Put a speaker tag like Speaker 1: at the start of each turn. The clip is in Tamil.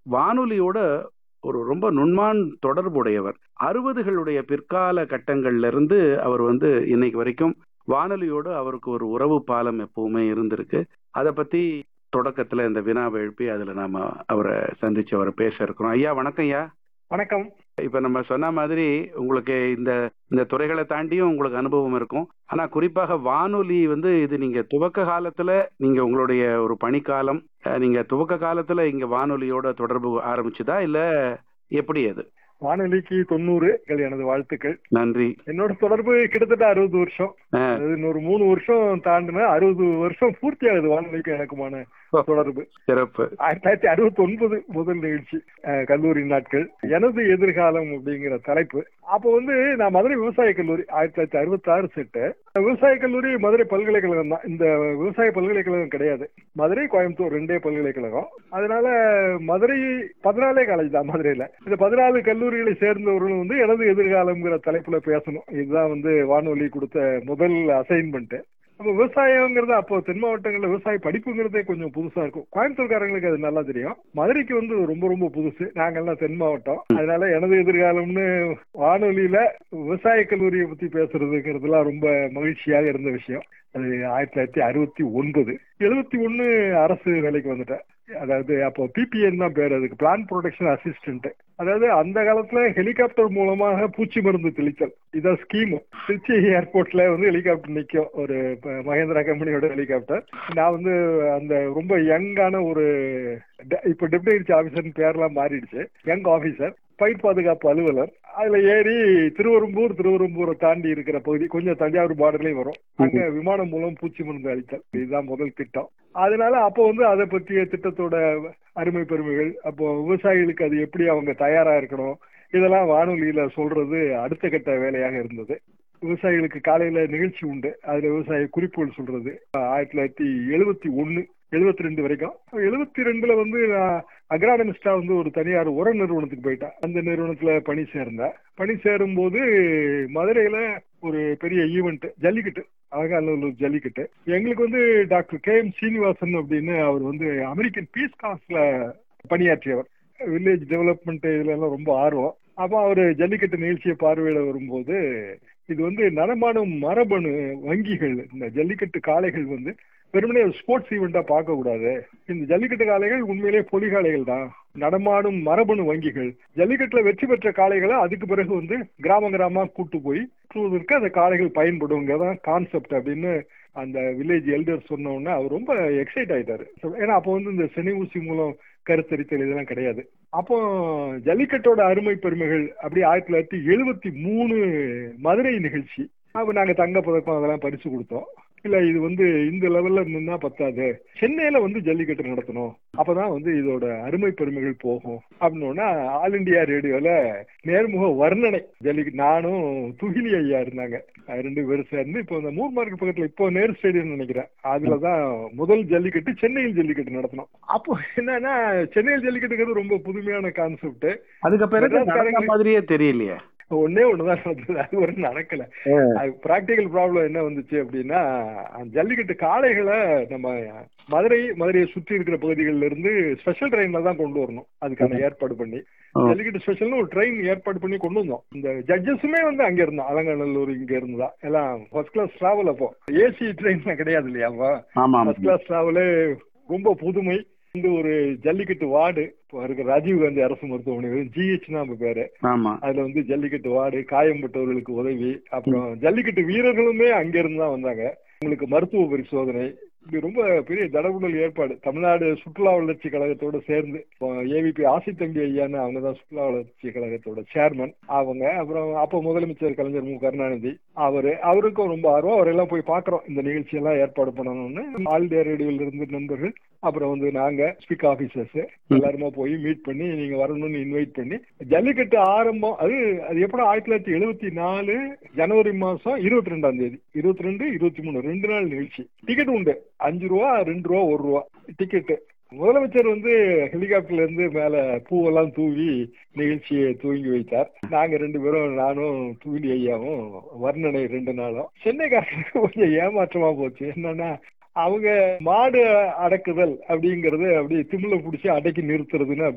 Speaker 1: வானொலியோட ஒரு ரொம்ப நுண்மான் தொடர்புடையவர் அறுபதுகளுடைய பிற்கால கட்டங்கள்ல இருந்து அவர் வந்து இன்னைக்கு வரைக்கும் வானொலியோடு அவருக்கு ஒரு உறவு பாலம் எப்பவுமே இருந்திருக்கு அதை பத்தி தொடக்கத்துல இந்த வினாவை எழுப்பி அதுல நாம அவரை சந்திச்சு அவரை பேச இருக்கிறோம் ஐயா வணக்கம் ஐயா
Speaker 2: வணக்கம்
Speaker 1: இப்ப நம்ம சொன்ன மாதிரி உங்களுக்கு இந்த இந்த துறைகளை தாண்டியும் உங்களுக்கு அனுபவம் இருக்கும் ஆனா குறிப்பாக வானொலி வந்து இது நீங்க துவக்க காலத்துல நீங்க உங்களுடைய ஒரு பணிக்காலம் அஹ், நீங்க துவக்க காலத்துல இங்க வானொலியோட தொடர்பு ஆரம்பிச்சுதா இல்ல எப்படி அது
Speaker 2: வானொலிக்கு தொண்ணூறு எனது வாழ்த்துக்கள்
Speaker 1: நன்றி
Speaker 2: என்னோட தொடர்பு கிட்டத்தட்ட அறுபது வருஷம்
Speaker 1: ஆ.
Speaker 2: அதாவது இன்னொரு மூணு வருஷம் தாண்டின அறுபது வருஷம் பூர்த்தி ஆகுது வானொலிக்கு எனக்குமான தொடர்பு
Speaker 1: சிறப்பு
Speaker 2: ஆயிரத்தி தொள்ளாயிரத்தி அறுபத்தி ஒன்பது முதல் நிகழ்ச்சி அஹ், கல்லூரி நாட்கள் எனது எதிர்காலம் அப்படிங்கிற தலைப்பு அப்போ வந்து நான் மதுரை விவசாய கல்லூரி ஆயிரத்தி தொள்ளாயிரத்தி அறுபத்தி ஆறு செட்டு விவசாய கல்லூரி மதுரை பல்கலைக்கழகம் தான் இந்த விவசாய பல்கலைக்கழகம் கிடையாது மதுரை கோயம்புத்தூர் ரெண்டே பல்கலைக்கழகம் அதனால மதுரை பதினாலே காலேஜ் தான் மதுரையில இந்த பதினாலு கல்லூரிகளை சேர்ந்தவர்களும் வந்து எனது எதிர்காலம்ங்கிற தலைப்புல பேசணும் இதுதான் வந்து வானொலி கொடுத்த முதல் அசைன்மெண்ட் அப்போ விவசாயங்கிறது அப்போ தென் மாவட்டங்கள்ல விவசாய படிப்புங்கிறதே கொஞ்சம் புதுசா இருக்கும் கோயம்புத்தூர்காரங்களுக்கு அது நல்லா தெரியும் மதுரைக்கு வந்து ரொம்ப ரொம்ப புதுசு நாங்கெல்லாம் தென் மாவட்டம் அதனால எனது எதிர்காலம்னு வானொலியில விவசாய கல்லூரியை பத்தி பேசுறதுங்கிறதுலாம் ரொம்ப மகிழ்ச்சியாக இருந்த விஷயம் அது ஆயிரத்தி தொள்ளாயிரத்தி அறுபத்தி ஒன்பது எழுபத்தி ஒன்னு அரசு வேலைக்கு வந்துட்டேன் அதாவது அப்போ பிபிஎன் தான் பேர் அதுக்கு பிளான் ப்ரொடெக்ஷன் அசிஸ்டன்ட் அதாவது அந்த காலத்துல ஹெலிகாப்டர் மூலமாக பூச்சி மருந்து தெளித்தல் இதான் ஸ்கீம் திருச்சி ஏர்போர்ட்ல வந்து ஹெலிகாப்டர் நிற்கும் ஒரு ப- மகேந்திரா கம்பெனியோட ஹெலிகாப்டர் நான் வந்து அந்த ரொம்ப யங்கான ஒரு டெ- இப்ப டெப்யூட்டி ஆபீசர் பேர்லாம் மாறிடுச்சு யங் ஆபீசர் பயிர் பாதுகாப்பு அலுவலர் அதுல ஏறி திருவெரும்பூர் திருவெரும்பூரை தாண்டி இருக்கிற பகுதி கொஞ்சம் தஞ்சாவூர் பார்டர்லயும் வரும் அங்க விமானம் மூலம் பூச்சி மருந்து அளித்தல் இதுதான் முதல் திட்டம் அதனால அப்போ வந்து அதை பற்றிய திட்டத்தோட அருமை பெருமைகள் அப்போ விவசாயிகளுக்கு அது எப்படி அவங்க தயாரா இருக்கணும் இதெல்லாம் வானொலியில சொல்றது அடுத்த கட்ட வேலையாக இருந்தது விவசாயிகளுக்கு காலையில நிகழ்ச்சி உண்டு அதுல விவசாய குறிப்புகள் சொல்றது ஆயிரத்தி தொள்ளாயிரத்தி எழுபத்தி ஒன்னு எழுபத்தி ரெண்டு வரைக்கும் எழுபத்தி ரெண்டுல வந்து நான் அக்ரானமிஸ்டா வந்து ஒரு தனியார் உர நிறுவனத்துக்கு போயிட்டேன் அந்த நிறுவனத்துல பணி சேர்ந்தேன் பணி சேரும்போது மதுரையில ஒரு பெரிய ஈவெண்ட் ஜல்லிக்கட்டு அழகாநல்லூர் ஜல்லிக்கட்டு எங்களுக்கு வந்து டாக்டர் கே எம் சீனிவாசன் அப்படின்னு அவர் வந்து அமெரிக்கன் பீஸ் காஸ்ட்ல பணியாற்றியவர் வில்லேஜ் டெவலப்மெண்ட் இதுல எல்லாம் ரொம்ப ஆர்வம் அப்போ அவர் ஜல்லிக்கட்டு நிகழ்ச்சியை பார்வையிட வரும்போது இது வந்து நடமாடும் மரபணு வங்கிகள் இந்த ஜல்லிக்கட்டு காளைகள் வந்து வெறுமனே ஸ்போர்ட்ஸ் ஈவெண்டா பார்க்க கூடாது இந்த ஜல்லிக்கட்டு காளைகள் உண்மையிலேயே பொலி காளைகள் தான் நடமாடும் மரபணு வங்கிகள் ஜல்லிக்கட்டுல வெற்றி பெற்ற காளைகளை அதுக்கு பிறகு வந்து கிராம கிராமமா கூட்டு போய் சுற்றுவதற்கு அந்த காளைகள் பயன்படுங்கிறதான் கான்செப்ட் அப்படின்னு அந்த வில்லேஜ் எல்டர் சொன்ன உடனே அவர் ரொம்ப எக்ஸைட் ஆயிட்டாரு ஏன்னா அப்போ வந்து இந்த செனி ஊசி மூலம் கருத்தரித்தல் இதெல்லாம் கிடையாது அப்போ ஜல்லிக்கட்டோட அருமை பெருமைகள் அப்படி ஆயிரத்தி தொள்ளாயிரத்தி எழுபத்தி மூணு மதுரை நிகழ்ச்சி அப்ப நாங்க தங்க பதக்கம் அதெல்லாம் பரிசு கொடுத்தோம் இல்ல இது வந்து இந்த லெவல்ல நின்னா பத்தாது சென்னையில வந்து ஜல்லிக்கட்டு நடத்தணும் அப்பதான் வந்து இதோட அருமை பெருமைகள் போகும் அப்படின்னா ஆல் இண்டியா ரேடியோல நேர்முக வர்ணனை ஜல்லிக்கட்டு நானும் துகிலி ஐயா இருந்தாங்க அது ரெண்டு பேரும் சேர்ந்து இப்போ இந்த மூர் மார்க்கெட் பக்கத்துல இப்போ நேரு ஸ்டேடியம் நினைக்கிறேன் அதுலதான் முதல் ஜல்லிக்கட்டு சென்னையில் ஜல்லிக்கட்டு நடத்தணும் அப்போ என்னன்னா சென்னையில் ஜல்லிக்கட்டுங்கிறது ரொம்ப புதுமையான கான்செப்ட்
Speaker 1: அதுக்கு பிறகு
Speaker 2: மெட்ராஸ்
Speaker 1: நடந்த
Speaker 2: காரங்களுக்கு-
Speaker 1: மாதிரியே தெரியலையே
Speaker 2: ஒன்னே ஒண்ணுதான் நடந்தது அது ஒரு நடக்கல அது பிராக்டிக்கல் ப்ராப்ளம் என்ன வந்துச்சு அப்படின்னா அந்த ஜல்லிக்கட்டு காளைகளை நம்ம மதுரை மதுரையை சுற்றி இருக்கிற பகுதிகளில இருந்து ஸ்பெஷல் ட்ரெயின்ல தான் கொண்டு வரணும் அதுக்கான ஏற்பாடு பண்ணி
Speaker 1: ஆ.
Speaker 2: ஜல்லிக்கட்டு ஸ்பெஷல்னு ஒரு ட்ரெயின் ஏற்பாடு பண்ணி கொண்டு வந்தோம் இந்த ஜட்ஜஸுமே வந்து அங்க இருந்தோம் அலங்காநல்லூர் இங்க இருந்ததா எல்லாம் ஃபர்ஸ்ட் கிளாஸ் டிராவல் அப்போ ஏசி ட்ரெயின்ல கிடையாது இல்லையா அப்போ
Speaker 1: ஆமா
Speaker 2: ஃபர்ஸ்ட் கிளாஸ் டிராவலு ரொம்ப புதுமை இந்த ஒரு ஜல்லிக்கட்டு வார்டு இப்போ இருக்கிற ராஜீவ் காந்தி அரசு மருத்துவமனை ஜிஹெச் நம்ம பேரு
Speaker 1: ஆமா
Speaker 2: அதுல வந்து ஜல்லிக்கட்டு வார்டு காயம்பட்டவர்களுக்கு உதவி அப்புறம் ஜல்லிக்கட்டு வீரர்களுமே அங்க இருந்து தான் வந்தாங்க உங்களுக்கு மருத்துவ பரிசோதனை இப்படி ரொம்ப பெரிய தடபுடல் ஏற்பாடு தமிழ்நாடு சுற்றுலா வளர்ச்சி கழகத்தோட சேர்ந்து ஏவிபி ஆசித்தம்பி ஐயான்னு அவங்க தான் சுற்றுலா வளர்ச்சி கழகத்தோட சேர்மன் அவங்க அப்புறம் அப்போ முதலமைச்சர் கலைஞர் மு கருணாநிதி அவரு அவருக்கும் ரொம்ப ஆர்வம் அவரெல்லாம் போய் பாக்குறோம் இந்த நிகழ்ச்சி எல்லாம் ஏற்பாடு பண்ணணும்னு ஆல் இந்தியா ரேடியோல இருந்து நண்பர்கள் அப்புறம் வந்து நாங்க ஸ்பீக் ஆபீசர்ஸ் எல்லாருமா போய் மீட் பண்ணி நீங்க வரணும்னு இன்வைட் பண்ணி ஜல்லிக்கட்டு ஆரம்பம் அது அது எப்படா ஆயிரத்தி தொள்ளாயிரத்தி எழுபத்தி நாலு ஜனவரி மாசம் இருபத்தி ரெண்டாம் தேதி இருபத்தி ரெண்டு இருபத்தி மூணு ரெண்டு நாள் நிகழ்ச்சி டிக்கெட் உண்டு அஞ்சு ரூபா ரெண்டு ரூபா ஒரு ரூபா டிக்கெட்டு முதலமைச்சர் வந்து ஹெலிகாப்டர்ல இருந்து மேல பூவெல்லாம் தூவி நிகழ்ச்சியை துவங்கி வைத்தார் நாங்க ரெண்டு பேரும் நானும் தூவி ஐயாவும் வர்ணனை ரெண்டு நாளும் சென்னைக்காரங்களுக்கு கொஞ்சம் ஏமாற்றமா போச்சு என்னன்னா அவங்க மாடு அடக்குதல் அப்படிங்கறது அப்படியே திமில புடிச்சு அடக்கி நிறுத்துறதுன்னு